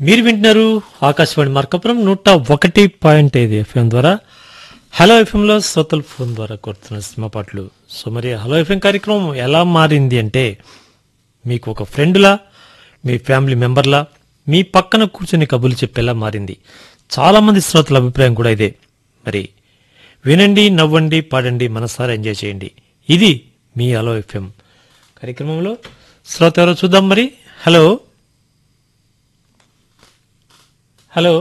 మీరు వింటున్నారు ఆకాశవాణి మార్కపురం నూట ఒకటి పాయింట్ ఐదు ఎఫ్ఎం ద్వారా హలో ఎఫ్ఎంలో శ్రోతల ఫోన్ ద్వారా కోరుతున్న సినిమా పాటలు సో మరి హలో ఎఫ్ఎం కార్యక్రమం ఎలా మారింది అంటే మీకు ఒక ఫ్రెండ్లా మీ ఫ్యామిలీ మెంబర్లా మీ పక్కన కూర్చొని కబుర్లు చెప్పేలా మారింది చాలా మంది శ్రోతల అభిప్రాయం కూడా ఇదే మరి వినండి నవ్వండి పాడండి మనసారా ఎంజాయ్ చేయండి ఇది మీ హలో ఎఫ్ఎం కార్యక్రమంలో శ్రోత ఎవరో చూద్దాం మరి హలో హలో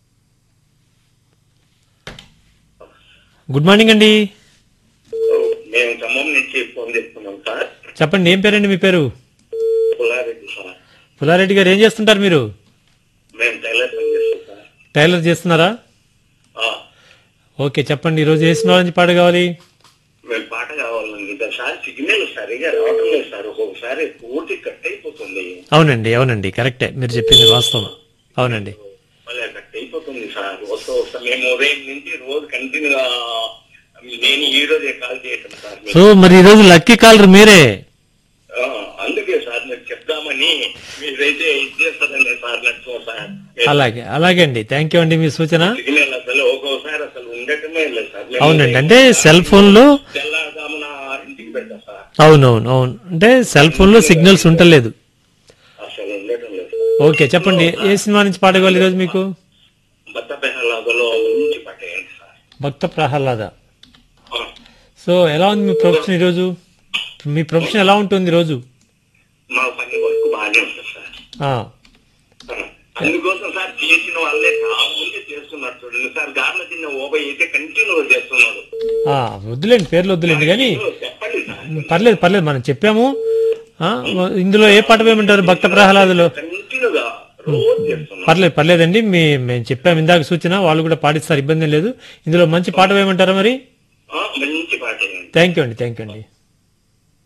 గుడ్ మార్నింగ్ అండి మేము ఖమ్మం నుంచి ఫోన్ చేస్తున్నాం సార్ చెప్పండి ఏం పేరండి మీ పేరు పుల్లారెడ్డి సార్ పుల్లారెడ్డి గారు ఏం చేస్తుంటారు మీరు మేము టైలర్ పని చేస్తాం సార్ టైలర్ చేస్తున్నారా ఆ, ఓకే చెప్పండి ఈరోజు ఏ సినిమా నుంచి పాట కావాలి మేము పాట కావాలండి సార్ సిగ్నల్ సరిగా రావటం లేదు సార్ ఒక్కొక్కసారి పూర్తి కట్ అయిపోతుంది అవునండి అవునండి కరెక్టే మీరు చెప్పింది వాస్తవం అవునండి మళ్ళీ కట్ అయిపోతుంది సార్ వస్తూ వస్తా మేము ఉదయం నుంచి రోజు కంటిన్యూగా నేను ఈ రోజే కాల్ చేయటం సార్ మీకు. సో మరి ఈరోజు లక్కీ కాలర్ మీరే ఆ, అందుకే సార్ మీకు చెప్దామని మీరైతే ఇది చేస్తారండి సార్ నచ్చో సార్ అలాగే అలాగే అండి థ్యాంక్ యూ అండి మీ సూచన సిగ్నల్ అసలు ఒక్కోసారి అసలు ఉండటమే లేదు సార్ మేము అవునండి అంటే సెల్ ఫోన్లో తెల్లదామున ఇంటికి పెడతా సార్ అవునవును అవును అంటే సెల్ ఫోన్లో సిగ్నల్స్ ఉండలేదు అసలు ఉండటం లేదు ఓకే చెప్పండి ఏ సినిమా నుంచి పాట కావాలి ఈరోజు మీకు బత్త పెహలాదలో నుంచి పట్టేయండి సార్ భక్త ప్రహ్లాద ఆ, సో ఎలా ఉంది మీ ప్రొఫెషన్ ఈరోజు మీ ప్రొఫెషన్ ఎలా ఉంటుంది ఈరోజు మా పని వర్క్ బాగానే ఉంటుంది సార్ ఆ, ఆ, అందుకోసం సార్ చేసిన వాళ్ళే ఆ ముందే చేస్తున్నారు చూడండి సార్ గార్ల చిన్న ఓబై అయితే కంటిన్యూ చేస్తున్నాడు ఆ, వద్దులేండి పేర్లు వద్దులేండి కానీ చెప్పండి సార్ పర్లేదు పర్లేదు మనం చెప్పాము ఆ, ఇందులో ఏ పాట వేయమంటారు భక్త ప్రహ్లాదులో కంటిన్యూగా రోజు చేస్తున్నాడు పర్లేదు పర్లేదండి మీ మేము చెప్పాము ఇందాక సూచన వాళ్ళు కూడా పాటిస్తారు ఇబ్బంది ఏం లేదు ఇందులో మంచి పాట వేయమంటారా మరి ఆ, మంచి పాట వేయండి థ్యాంక్ యూ అండి థ్యాంక్ యూ అండి